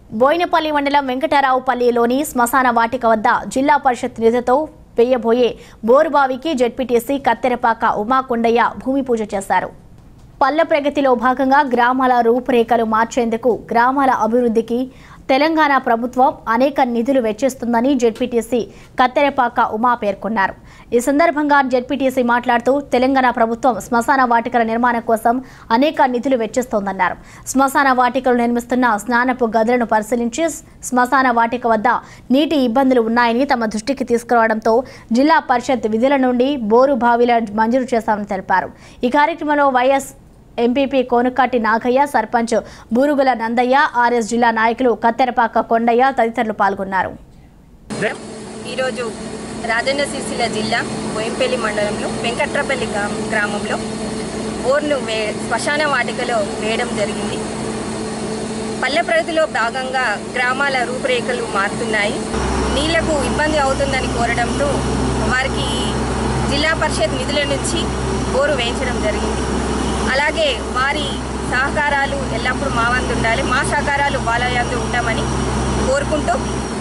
బోయినపల్లి మండలం వెంకటరావుపల్లిలోని శ్మశాన వాటిక వద్ద జిల్లా పరిషత్ నిధులతో వేయబోయే బోరుబావికి జెడ్పీటీసీ కత్తెరపాక ఉమాకొండయ్య భూమి పూజ చేశారు పల్లె ప్రగతిలో భాగంగా గ్రామాల రూపురేఖలు మార్చేందుకు గ్రామాల అభివృద్ధికి తెలంగాణ ప్రభుత్వం అనేక నిధులు వెచ్చిస్తుందని జెడ్పీటీసీ కత్తెరపాక ఉమా పేర్కొన్నారు ఈ సందర్భంగా జెడ్పీటీసీ మాట్లాడుతూ తెలంగాణ ప్రభుత్వం శ్మశాన వాటికల నిర్మాణం కోసం అనేక నిధులు వెచ్చిస్తోందన్నారు శ్మశాన వాటికలు నిర్మిస్తున్న స్నానపు గదులను పరిశీలించి శ్మశాన వాటిక వద్ద నీటి ఇబ్బందులు ఉన్నాయని తమ దృష్టికి తీసుకురావడంతో జిల్లా పరిషత్ విధుల నుండి బోరు బావిల మంజూరు చేశామని తెలిపారు ఈ కార్యక్రమంలో vice MPP Konukati Nagaiah sarpanch Burugula Nandaiah RS జిల్లా నాయకులు కత్తెరపాక కొండయ్య తదితరులు పాల్గొన్నారు ఈరోజు రాజన్న సిరిసిల్ల జిల్లా బోయంపల్లి మండలంలో వెంకట్రపల్లి గ్రా- గ్రామంలో బోర్ను వే శ్మశాన వాటికలో వేయడం జరిగింది పల్లె ప్రగతిలో భాగంగా గ్రామాల రూపురేఖలు మారుతున్నాయి నీళ్లకు ఇబ్బంది అవుతుందని కోరడంతో వారికి జిల్లా పరిషత్ నిధుల నుంచి బోరు వేయించడం జరిగింది అలాగే వారి సహకారాలు ఎల్లప్పుడూ మా వంతు ఉండాలి మా సహకారాలు వాళ్ళ యందు ఉంటామని కోరుకుంటూ